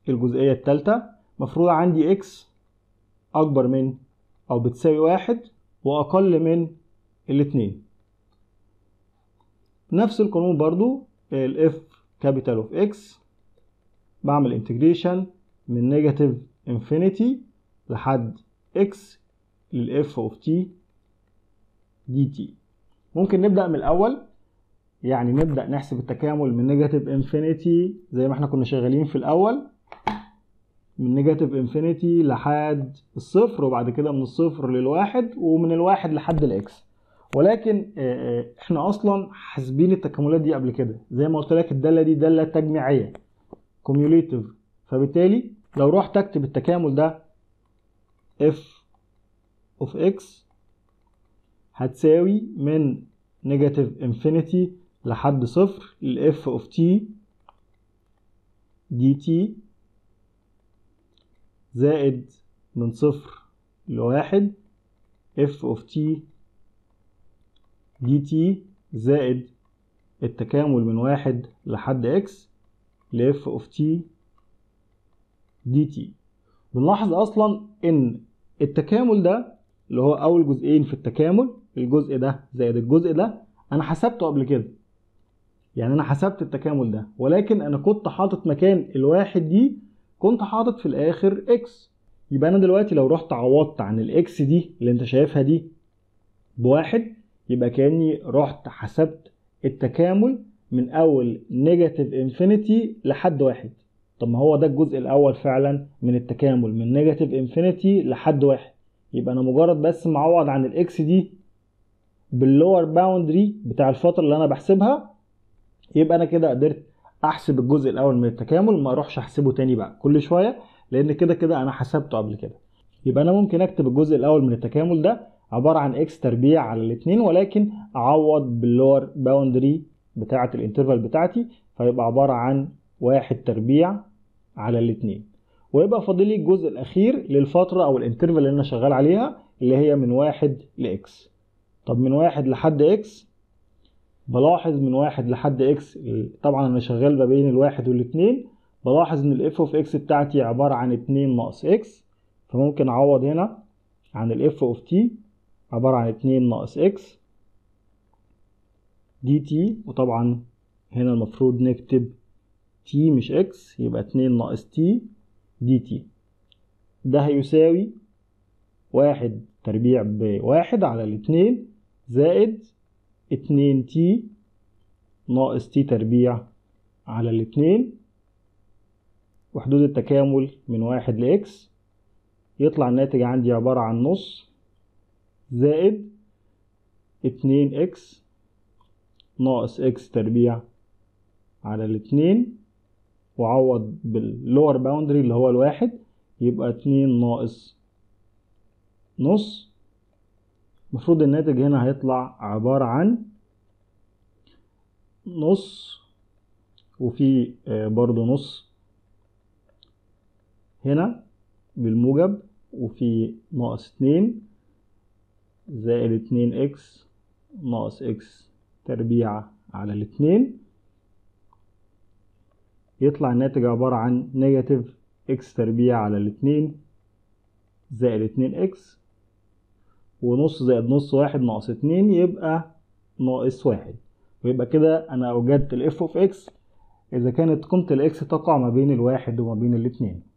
الجزئية التالتة مفروض عندي اكس أكبر من أو بتساوي واحد وأقل من الاتنين نفس القانون برضو ال f capital of x بعمل انتجريشن من نيجاتيف انفينيتي لحد x لل f of t dt ممكن نبدأ من الأول يعني نبدأ نحسب التكامل من نيجاتيف انفينيتي زي ما احنا كنا شغالين في الأول من نيجاتيف انفينيتي لحد الصفر وبعد كده من الصفر للواحد ومن الواحد لحد الاكس ولكن احنا اصلا حاسبين التكاملات دي قبل كده زي ما قلت لك الداله دي داله تجميعيه كوميوليتيف فبالتالي لو رحت اكتب التكامل ده f of x هتساوي من نيجاتيف انفينيتي لحد صفر ال f of t dt زائد من صفر لواحد f of t dt زائد التكامل من واحد لحد x ل f of t dt بنلاحظ اصلا ان التكامل ده اللي هو اول جزئين في التكامل الجزء ده زائد الجزء ده انا حسبته قبل كده يعني انا حسبت التكامل ده ولكن انا كنت حاطط مكان الواحد دي كنت حاطط في الاخر اكس يبقى انا دلوقتي لو رحت عوضت عن الاكس دي اللي انت شايفها دي بواحد يبقى كاني رحت حسبت التكامل من اول نيجاتيف انفينيتي لحد واحد طب ما هو ده الجزء الاول فعلا من التكامل من نيجاتيف انفينيتي لحد واحد يبقى انا مجرد بس معوض عن الاكس دي باللور باوندري بتاع الفتره اللي انا بحسبها يبقى انا كده قدرت احسب الجزء الاول من التكامل ما اروحش احسبه تاني بقى كل شويه لان كده كده انا حسبته قبل كده يبقى انا ممكن اكتب الجزء الاول من التكامل ده عباره عن اكس تربيع على الاثنين ولكن اعوض باللور باوندري بتاعه الانترفال بتاعتي فيبقى عباره عن واحد تربيع على الاثنين ويبقى فاضل لي الجزء الاخير للفتره او الانترفال اللي انا شغال عليها اللي هي من واحد لاكس طب من واحد لحد اكس بلاحظ من واحد لحد اكس طبعا انا شغال ما بين الواحد والاثنين بلاحظ ان الاف اوف اكس بتاعتي عبارة عن اتنين ناقص اكس فممكن اعوض هنا عن الاف اوف تي عبارة عن اتنين ناقص اكس دي تي وطبعا هنا المفروض نكتب تي مش اكس يبقى اتنين ناقص تي دي تي ده هيساوي واحد تربيع بواحد على الاتنين زائد اتنين تي ناقص تي تربيع على الاتنين وحدود التكامل من واحد لإكس يطلع الناتج عندي عبارة عن نص زائد اتنين إكس ناقص إكس تربيع على الاتنين وعوض باللور باوندري اللي هو الواحد يبقى اتنين ناقص نص المفروض الناتج هنا هيطلع عبارة عن نص وفي برضو نص هنا بالموجب وفي ناقص اتنين زائد اتنين اكس ناقص اكس تربيع على الاتنين يطلع الناتج عبارة عن نيجاتيف اكس تربيع على الاتنين زائد اتنين اكس ونص زائد نص واحد ناقص اتنين يبقى ناقص واحد ويبقى كده انا اوجدت الاف اوف اكس اذا كانت قيمة الاكس تقع ما بين الواحد وما بين الاتنين